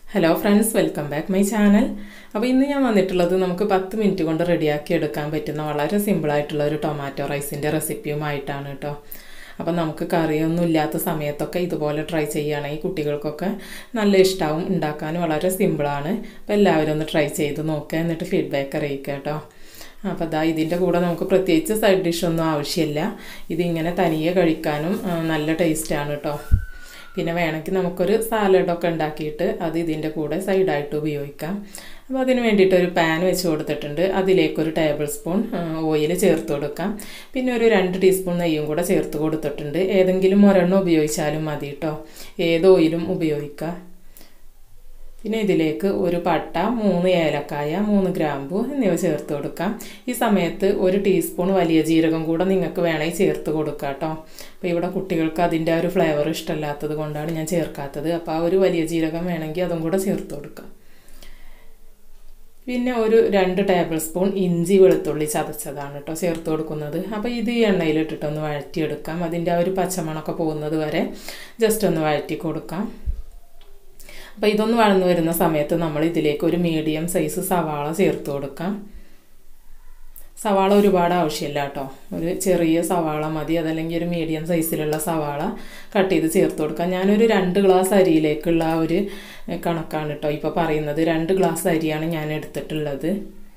hello friends welcome back my channel അപ്പോൾ ഇന്ന് ഞാൻ വന്നിട്ടുള്ളത് നമുക്ക് പത്ത് മിനിറ്റ് കൊണ്ട് റെഡിയാക്കി എടുക്കാൻ പറ്റുന്ന വളരെ സിമ്പിളായിട്ടുള്ള ഒരു ടൊമാറ്റോ റൈസിൻ്റെ റെസിപ്പിയുമായിട്ടാണ് കേട്ടോ അപ്പോൾ നമുക്ക് കറിയൊന്നും ഇല്ലാത്ത സമയത്തൊക്കെ ഇതുപോലെ ട്രൈ ചെയ്യുകയാണെങ്കിൽ കുട്ടികൾക്കൊക്കെ നല്ല ഇഷ്ടമാവും ഉണ്ടാക്കാൻ വളരെ സിമ്പിളാണ് അപ്പോൾ എല്ലാവരും ഒന്ന് ട്രൈ ചെയ്ത് നോക്കുക എന്നിട്ട് ഫീഡ്ബാക്ക് അറിയിക്കുക കേട്ടോ അപ്പോൾ അതാ ഇതിൻ്റെ കൂടെ നമുക്ക് പ്രത്യേകിച്ച് സൈഡ് ഡിഷൊന്നും ആവശ്യമില്ല ഇതിങ്ങനെ തനിയെ കഴിക്കാനും ആ, നല്ല ടേസ്റ്റാണ് കേട്ടോ പിന്നെ വേണമെങ്കിൽ നമുക്കൊരു സാലഡൊക്കെ ഉണ്ടാക്കിയിട്ട് അത് ഇതിൻ്റെ കൂടെ സൈഡായിട്ട് ഉപയോഗിക്കാം അപ്പോൾ അതിന് വേണ്ടിയിട്ട് ഒരു പാൻ വെച്ച് കൊടുത്തിട്ടുണ്ട് അതിലേക്കൊരു ടേബിൾ സ്പൂൺ ഓയിൽ ചേർത്ത് കൊടുക്കാം പിന്നെ ഒരു രണ്ട് ടീസ്പൂൺ നെയ്യും കൂടെ ചേർത്ത് കൊടുത്തിട്ടുണ്ട് ഏതെങ്കിലും ഒരെണ്ണം ഉപയോഗിച്ചാലും മതി കേട്ടോ ഏത് ഓയിലും ഉപയോഗിക്കാം പിന്നെ ഇതിലേക്ക് ഒരു പട്ട മൂന്ന് ഏലക്കായ മൂന്ന് ഗ്രാമ്പു എന്നിവ ചേർത്ത് കൊടുക്കാം ഈ സമയത്ത് ഒരു ടീസ്പൂൺ വലിയ ജീരകം കൂടെ നിങ്ങൾക്ക് വേണമെങ്കിൽ ചേർത്ത് കൊടുക്കാം കേട്ടോ അപ്പോൾ ഇവിടെ കുട്ടികൾക്ക് അതിൻ്റെ ആ ഒരു ഫ്ലേവർ ഇഷ്ടമല്ലാത്തത് കൊണ്ടാണ് ഞാൻ ചേർക്കാത്തത് അപ്പോൾ ആ ഒരു വലിയ ജീരകം വേണമെങ്കിൽ അതും കൂടെ ചേർത്ത് കൊടുക്കാം പിന്നെ ഒരു രണ്ട് ടേബിൾ സ്പൂൺ ഇഞ്ചി വെളുത്തുള്ളി ചതച്ചതാണ് കേട്ടോ ചേർത്ത് കൊടുക്കുന്നത് അപ്പോൾ ഇത് ഈ എണ്ണയിലിട്ടിട്ടൊന്ന് വഴറ്റിയെടുക്കാം അതിൻ്റെ ആ ഒരു പച്ചമണമൊക്കെ പോകുന്നത് വരെ ജസ്റ്റ് ഒന്ന് വഴറ്റി കൊടുക്കാം അപ്പോൾ ഇതൊന്ന് വഴന്നു വരുന്ന സമയത്ത് നമ്മൾ ഇതിലേക്ക് ഒരു മീഡിയം സൈസ് സവാള ചേർത്ത് കൊടുക്കാം സവാള ഒരുപാട് ആവശ്യമില്ല കേട്ടോ ഒരു ചെറിയ സവാള മതി അതല്ലെങ്കിൽ ഒരു മീഡിയം സൈസിലുള്ള സവാള കട്ട് ചെയ്ത് ചേർത്ത് കൊടുക്കാം ഞാനൊരു രണ്ട് ഗ്ലാസ് അരിയിലേക്കുള്ള ആ ഒരു കണക്കാണ് കേട്ടോ ഇപ്പോൾ പറയുന്നത് രണ്ട് ഗ്ലാസ് അരിയാണ് ഞാൻ എടുത്തിട്ടുള്ളത്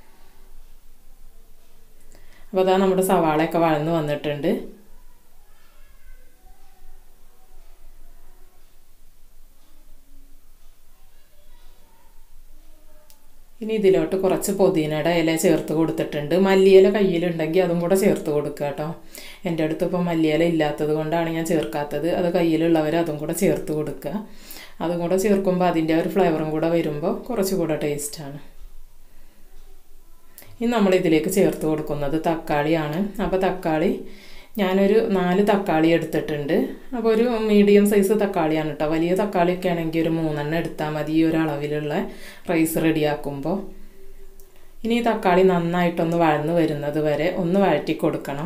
അപ്പോൾ അതാ നമ്മുടെ സവാളയൊക്കെ വഴന്ന് വന്നിട്ടുണ്ട് ഇനി ഇതിലോട്ട് കുറച്ച് പുതിനയുടെ ഇല ചേർത്ത് കൊടുത്തിട്ടുണ്ട് മല്ലിയില കയ്യിലുണ്ടെങ്കിൽ അതും കൂടെ ചേർത്ത് കൊടുക്കുക കേട്ടോ എൻ്റെ അടുത്ത് ഇപ്പോൾ മല്ലിയില ഇല്ലാത്തത് കൊണ്ടാണ് ഞാൻ ചേർക്കാത്തത് അത് കയ്യിലുള്ളവർ അതും കൂടെ ചേർത്ത് കൊടുക്കുക അതും കൂടെ ചേർക്കുമ്പോൾ അതിൻ്റെ ഒരു ഫ്ലേവറും കൂടെ വരുമ്പോൾ കുറച്ചുകൂടെ ടേസ്റ്റാണ് ഇനി നമ്മൾ ഇതിലേക്ക് ചേർത്ത് കൊടുക്കുന്നത് തക്കാളിയാണ് അപ്പോൾ തക്കാളി ഞാനൊരു നാല് തക്കാളി എടുത്തിട്ടുണ്ട് അപ്പോൾ ഒരു മീഡിയം സൈസ് തക്കാളിയാണ് കേട്ടോ വലിയ തക്കാളിയൊക്കെ ആണെങ്കിൽ ഒരു മൂന്നെണ്ണം എടുത്താൽ മതി ഈ ഒരു അളവിലുള്ള റൈസ് റെഡിയാക്കുമ്പോൾ ഇനി ഈ തക്കാളി നന്നായിട്ടൊന്ന് വഴന്ന് വരുന്നത് വരെ ഒന്ന് വഴറ്റി കൊടുക്കണം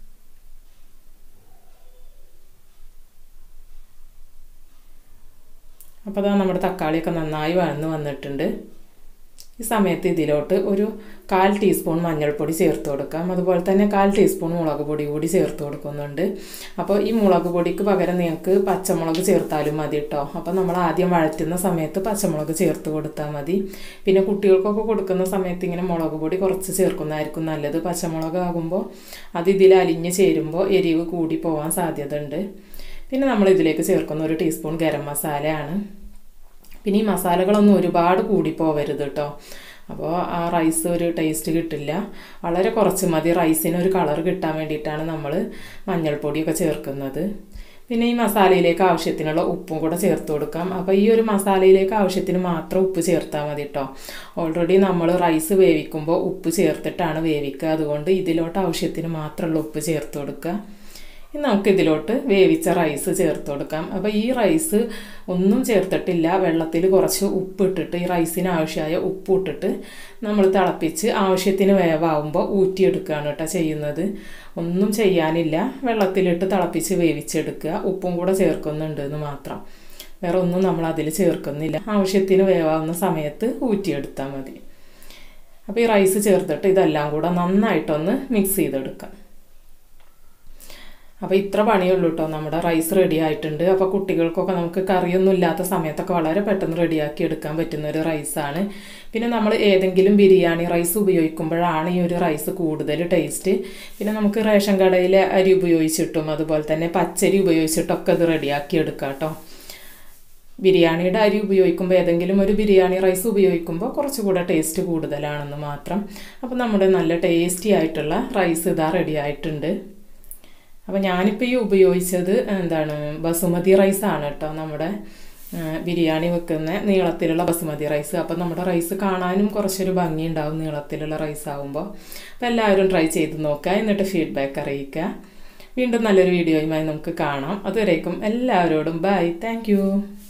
അപ്പോൾ അതാ നമ്മുടെ തക്കാളിയൊക്കെ നന്നായി വഴന്ന് വന്നിട്ടുണ്ട് ഈ സമയത്ത് ഇതിലോട്ട് ഒരു കാൽ ടീസ്പൂൺ മഞ്ഞൾപ്പൊടി ചേർത്ത് കൊടുക്കാം അതുപോലെ തന്നെ കാൽ ടീസ്പൂൺ മുളക് പൊടി കൂടി ചേർത്ത് കൊടുക്കുന്നുണ്ട് അപ്പോൾ ഈ മുളക് പൊടിക്ക് പകരം നിങ്ങൾക്ക് പച്ചമുളക് ചേർത്താലും മതി കേട്ടോ അപ്പോൾ നമ്മൾ ആദ്യം വഴറ്റുന്ന സമയത്ത് പച്ചമുളക് ചേർത്ത് കൊടുത്താൽ മതി പിന്നെ കുട്ടികൾക്കൊക്കെ കൊടുക്കുന്ന സമയത്ത് ഇങ്ങനെ മുളക് പൊടി കുറച്ച് ചേർക്കുന്നതായിരിക്കും നല്ലത് പച്ചമുളക് ആകുമ്പോൾ അത് ഇതിൽ അലിഞ്ഞ് ചേരുമ്പോൾ എരിവ് കൂടി പോകാൻ സാധ്യത ഉണ്ട് പിന്നെ നമ്മൾ ഇതിലേക്ക് ചേർക്കുന്ന ഒരു ടീസ്പൂൺ ഗരം മസാലയാണ് പിന്നെ ഈ മസാലകളൊന്നും ഒരുപാട് കൂടി പോവരുത് കേട്ടോ അപ്പോൾ ആ റൈസ് ഒരു ടേസ്റ്റ് കിട്ടില്ല വളരെ കുറച്ച് മതി റൈസിന് ഒരു കളർ കിട്ടാൻ വേണ്ടിയിട്ടാണ് നമ്മൾ മഞ്ഞൾപ്പൊടിയൊക്കെ ചേർക്കുന്നത് പിന്നെ ഈ മസാലയിലേക്ക് ആവശ്യത്തിനുള്ള ഉപ്പും കൂടെ ചേർത്ത് കൊടുക്കാം അപ്പോൾ ഈ ഒരു മസാലയിലേക്ക് ആവശ്യത്തിന് മാത്രം ഉപ്പ് ചേർത്താൽ മതി കേട്ടോ ഓൾറെഡി നമ്മൾ റൈസ് വേവിക്കുമ്പോൾ ഉപ്പ് ചേർത്തിട്ടാണ് വേവിക്കുക അതുകൊണ്ട് ഇതിലോട്ട് ആവശ്യത്തിന് മാത്രമുള്ള ഉപ്പ് ചേർത്ത് കൊടുക്കുക ഇനി നമുക്ക് ഇതിലോട്ട് വേവിച്ച റൈസ് ചേർത്ത് കൊടുക്കാം അപ്പോൾ ഈ റൈസ് ഒന്നും ചേർത്തിട്ടില്ല വെള്ളത്തിൽ കുറച്ച് ഉപ്പ് ഇട്ടിട്ട് ഈ റൈസിന് ആവശ്യമായ ഉപ്പ് ഇട്ടിട്ട് നമ്മൾ തിളപ്പിച്ച് ആവശ്യത്തിന് വേവാകുമ്പോൾ ഊറ്റിയെടുക്കുകയാണ് കേട്ടോ ചെയ്യുന്നത് ഒന്നും ചെയ്യാനില്ല വെള്ളത്തിലിട്ട് തിളപ്പിച്ച് വേവിച്ചെടുക്കുക ഉപ്പും കൂടെ ചേർക്കുന്നുണ്ട് എന്ന് മാത്രം വേറെ ഒന്നും നമ്മൾ അതിൽ ചേർക്കുന്നില്ല ആവശ്യത്തിന് വേവാവുന്ന സമയത്ത് ഊറ്റിയെടുത്താൽ മതി അപ്പോൾ ഈ റൈസ് ചേർത്തിട്ട് ഇതെല്ലാം കൂടെ നന്നായിട്ടൊന്ന് മിക്സ് ചെയ്തെടുക്കാം അപ്പോൾ ഇത്ര പണിയുള്ളൂ കേട്ടോ നമ്മുടെ റൈസ് റെഡി ആയിട്ടുണ്ട് അപ്പോൾ കുട്ടികൾക്കൊക്കെ നമുക്ക് കറിയൊന്നും ഇല്ലാത്ത സമയത്തൊക്കെ വളരെ പെട്ടെന്ന് റെഡിയാക്കി എടുക്കാൻ പറ്റുന്ന ഒരു റൈസാണ് പിന്നെ നമ്മൾ ഏതെങ്കിലും ബിരിയാണി റൈസ് ഉപയോഗിക്കുമ്പോഴാണ് ഈ ഒരു റൈസ് കൂടുതൽ ടേസ്റ്റ് പിന്നെ നമുക്ക് റേഷൻ കടയിലെ അരി ഉപയോഗിച്ചിട്ടും അതുപോലെ തന്നെ പച്ചരി ഉപയോഗിച്ചിട്ടൊക്കെ ഇത് റെഡിയാക്കി എടുക്കാം കേട്ടോ ബിരിയാണിയുടെ അരി ഉപയോഗിക്കുമ്പോൾ ഏതെങ്കിലും ഒരു ബിരിയാണി റൈസ് ഉപയോഗിക്കുമ്പോൾ കുറച്ചുകൂടെ ടേസ്റ്റ് കൂടുതലാണെന്ന് മാത്രം അപ്പോൾ നമ്മുടെ നല്ല ടേസ്റ്റി ആയിട്ടുള്ള റൈസ് ഇതാ റെഡി ആയിട്ടുണ്ട് അപ്പോൾ ഞാനിപ്പോൾ ഈ ഉപയോഗിച്ചത് എന്താണ് ബസുമതി റൈസാണ് കേട്ടോ നമ്മുടെ ബിരിയാണി വെക്കുന്ന നീളത്തിലുള്ള ബസുമതി റൈസ് അപ്പോൾ നമ്മുടെ റൈസ് കാണാനും കുറച്ചൊരു ഭംഗി ഉണ്ടാവും നീളത്തിലുള്ള റൈസ് ആകുമ്പോൾ അപ്പോൾ എല്ലാവരും ട്രൈ ചെയ്ത് നോക്കുക എന്നിട്ട് ഫീഡ്ബാക്ക് അറിയിക്കുക വീണ്ടും നല്ലൊരു വീഡിയോയുമായി നമുക്ക് കാണാം അതുവരേക്കും എല്ലാവരോടും ബൈ താങ്ക്